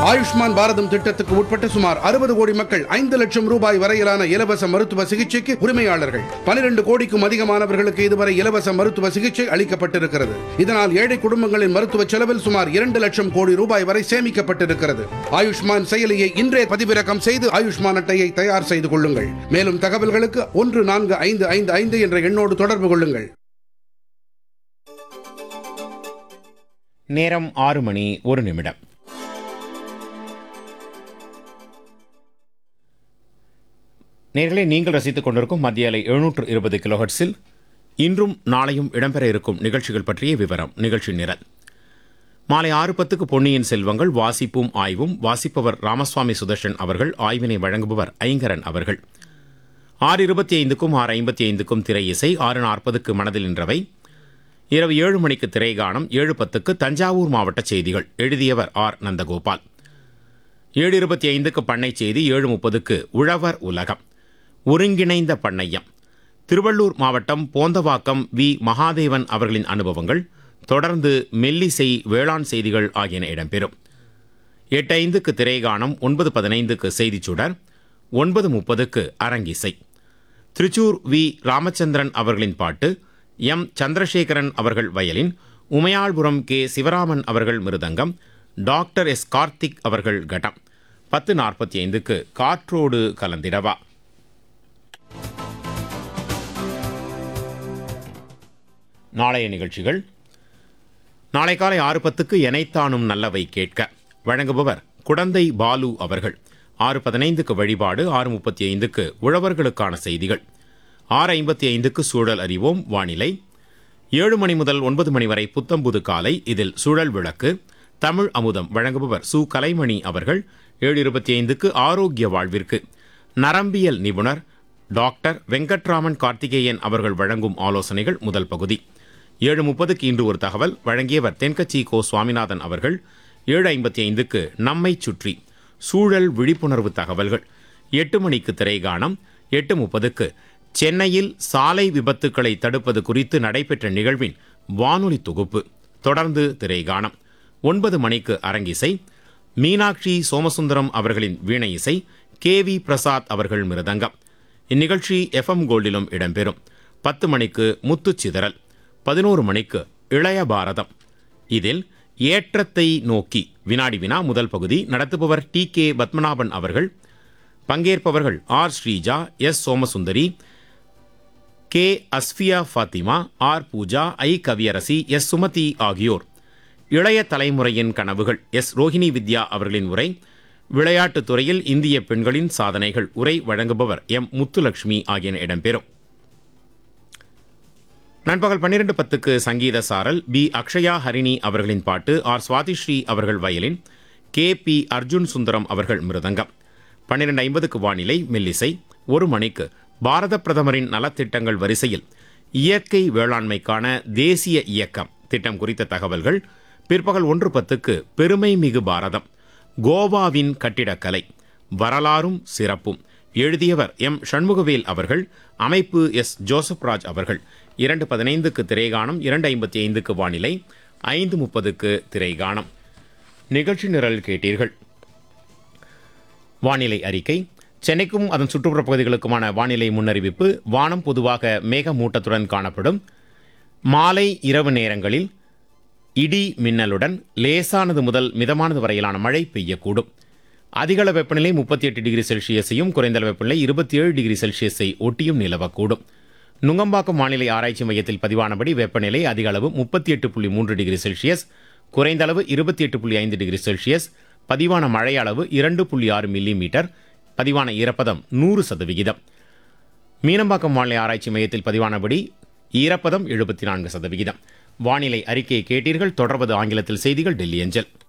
ஆயுஷ்மான் பாரதம் திட்டத்துக்கு உட்பட்ட சுமார் அறுபது கோடி மக்கள் ஐந்து லட்சம் ரூபாய் வரையிலான இலவச மருத்துவ சிகிச்சைக்கு உரிமையாளர்கள் பனிரெண்டு கோடிக்கும் அதிகமானவர்களுக்கு இதுவரை இலவச மருத்துவ சிகிச்சை அளிக்கப்பட்டிருக்கிறது இதனால் ஏழை குடும்பங்களின் மருத்துவ செலவில் சுமார் இரண்டு லட்சம் கோடி ரூபாய் வரை சேமிக்கப்பட்டிருக்கிறது ஆயுஷ்மான் செயலியை இன்றே பதிவிறக்கம் செய்து ஆயுஷ்மான் அட்டையை தயார் செய்து கொள்ளுங்கள் மேலும் தகவல்களுக்கு ஒன்று நான்கு ஐந்து ஐந்து ஐந்து என்ற எண்ணோடு தொடர்பு கொள்ளுங்கள் நேரம் ஆறு மணி ஒரு நிமிடம் நேர்களை நீங்கள் ரசித்துக் கொண்டிருக்கும் மத்திய அலை எழுநூற்று இருபது கிலோஹெட்ஸில் இன்றும் நாளையும் இடம்பெற இருக்கும் நிகழ்ச்சிகள் பற்றிய விவரம் நிகழ்ச்சி நிரல் மாலை ஆறு பத்துக்கு பொன்னியின் செல்வங்கள் வாசிப்பும் ஆய்வும் வாசிப்பவர் ராமசுவாமி சுதர்ஷன் அவர்கள் ஆய்வினை வழங்குபவர் ஐங்கரன் அவர்கள் ஆறு இருபத்தி ஐந்துக்கும் ஆறு ஐம்பத்தி ஐந்துக்கும் திரை இசை ஆறு நாற்பதுக்கு மனதில் நின்றவை இரவு ஏழு மணிக்கு திரைகாணம் ஏழு பத்துக்கு தஞ்சாவூர் மாவட்ட செய்திகள் எழுதியவர் ஆர் நந்தகோபால் ஏழு இருபத்தி ஐந்துக்கு பண்ணை செய்தி ஏழு முப்பதுக்கு உழவர் உலகம் ஒருங்கிணைந்த பண்ணையம் திருவள்ளூர் மாவட்டம் போந்தவாக்கம் வி மகாதேவன் அவர்களின் அனுபவங்கள் தொடர்ந்து மெல்லிசை வேளாண் செய்திகள் ஆகியன இடம்பெறும் எட்டு ஐந்துக்கு திரைகாணம் ஒன்பது பதினைந்துக்கு செய்திச் சுடர் ஒன்பது முப்பதுக்கு அரங்கிசை திருச்சூர் வி ராமச்சந்திரன் அவர்களின் பாட்டு எம் சந்திரசேகரன் அவர்கள் வயலின் உமையாள்புரம் கே சிவராமன் அவர்கள் மிருதங்கம் டாக்டர் எஸ் கார்த்திக் அவர்கள் கடம் பத்து நாற்பத்தி ஐந்துக்கு காற்றோடு கலந்திடவா நாளைய நிகழ்ச்சிகள் நாளை காலை ஆறு பத்துக்கு எனைத்தானும் நல்லவை கேட்க வழங்குபவர் குடந்தை பாலு அவர்கள் ஆறு பதினைந்துக்கு வழிபாடு ஆறு முப்பத்தி ஐந்துக்கு உழவர்களுக்கான செய்திகள் ஆறு ஐம்பத்தி ஐந்துக்கு சூழல் அறிவோம் வானிலை ஏழு மணி முதல் ஒன்பது மணி வரை புத்தம்புது காலை இதில் சூழல் விளக்கு தமிழ் அமுதம் வழங்குபவர் சு கலைமணி அவர்கள் ஏழு இருபத்தி ஐந்துக்கு ஆரோக்கிய வாழ்விற்கு நரம்பியல் நிபுணர் டாக்டர் வெங்கட்ராமன் கார்த்திகேயன் அவர்கள் வழங்கும் ஆலோசனைகள் முதல் பகுதி ஏழு முப்பதுக்கு இன்று ஒரு தகவல் வழங்கியவர் தென்கட்சி கோ சுவாமிநாதன் அவர்கள் ஏழு ஐம்பத்தி ஐந்துக்கு நம்மை சுற்றி சூழல் விழிப்புணர்வு தகவல்கள் எட்டு மணிக்கு திரைகாணம் எட்டு முப்பதுக்கு சென்னையில் சாலை விபத்துக்களை தடுப்பது குறித்து நடைபெற்ற நிகழ்வின் வானொலி தொகுப்பு தொடர்ந்து திரைகாணம் ஒன்பது மணிக்கு அரங்கிசை மீனாட்சி சோமசுந்தரம் அவர்களின் வீணை இசை கே வி பிரசாத் அவர்கள் மிருதங்கம் இந்நிகழ்ச்சி எஃப்எம் கோல்டிலும் இடம்பெறும் பத்து மணிக்கு முத்துச்சிதறல் பதினோரு மணிக்கு இளைய பாரதம் இதில் ஏற்றத்தை நோக்கி வினாடி வினா முதல் பகுதி நடத்துபவர் டி கே பத்மநாபன் அவர்கள் பங்கேற்பவர்கள் R Sreeja S Somasundari K Asfiya Fathima R Pooja I Kaviyarasi S Sumathi ஆகியோர் இளைய தலைமுறையின் கனவுகள் எஸ் ரோஹிணி வித்யா அவர்களின் உரை விளையாட்டுத் துறையில் இந்திய பெண்களின் சாதனைகள் உரை வழங்குபவர் எம் முத்துலட்சுமி ஆகியன இடம்பெறும் நண்பகல் பன்னிரண்டு பத்துக்கு சங்கீத சாரல் பி அக்ஷயா ஹரிணி அவர்களின் பாட்டு ஆர் சுவாதிஸ்ரீ அவர்கள் violin K P Arjun Sundaram அவர்கள் மிருதங்கம் பன்னிரண்டு ஐம்பதுக்கு வானிலை மெல்லிசை ஒரு மணிக்கு பாரத பிரதமரின் நலத்திட்டங்கள் வரிசையில் இயற்கை வேளாண்மைக்கான தேசிய இயக்கம் திட்டம் குறித்த தகவல்கள் பிற்பகல் ஒன்று பத்துக்கு பெருமை மிகு பாரதம் கோவாவின் கட்டிடக்கலை வரலாறும் சிறப்பும் எழுதியவர் எம் சண்முகவேல் அவர்கள் அமைப்பு எஸ் ஜோசப் ராஜ் அவர்கள் இரண்டு பதினைந்துக்கு திரைகாணம் இரண்டு ஐம்பத்தி ஐந்துக்கு வானிலை ஐந்து முப்பதுக்கு திரைகாணம் நிகழ்ச்சி நிரல் கேட்டீர்கள் வானிலை அறிக்கை சென்னைக்கும் அதன் சுற்றுப்புற பகுதிகளுக்குமான வானிலை முன்னறிவிப்பு வானம் பொதுவாக மேகமூட்டத்துடன் காணப்படும் மாலை இரவு நேரங்களில் இடி மின்னலுடன் லேசானது முதல் மிதமானது வரையிலான மழை பெய்யக்கூடும் அதிகள வெப்பநிலை முப்பத்தி எட்டு டிகிரி செல்சியஸையும் குறைந்தளவு வெப்பநிலை இருபத்தி ஏழு டிகிரி செல்சியஸை ஒட்டியும் நிலவக்கூடும் நுங்கம்பாக்கம் வானிலை ஆராய்ச்சி மையத்தில் பதிவானபடி வெப்பநிலை அதிக அளவு முப்பத்தி எட்டு புள்ளி மூன்று டிகிரி செல்சியஸ் குறைந்த அளவு இருபத்தி எட்டு புள்ளி ஐந்து டிகிரி செல்சியஸ் பதிவான மழை அளவு இரண்டு புள்ளி ஆறு மில்லி மீட்டர் பதிவான ஈரப்பதம் நூறு சதவிகிதம் மீனம்பாக்கம் வானிலை ஆராய்ச்சி மையத்தில் பதிவானபடி ஈரப்பதம் எழுபத்தி நான்கு சதவிகிதம் வானிலை அறிக்கையை கேட்டீர்கள் தொடர்வது ஆங்கிலத்தில் செய்திகள் டெல்லி அஞ்சல்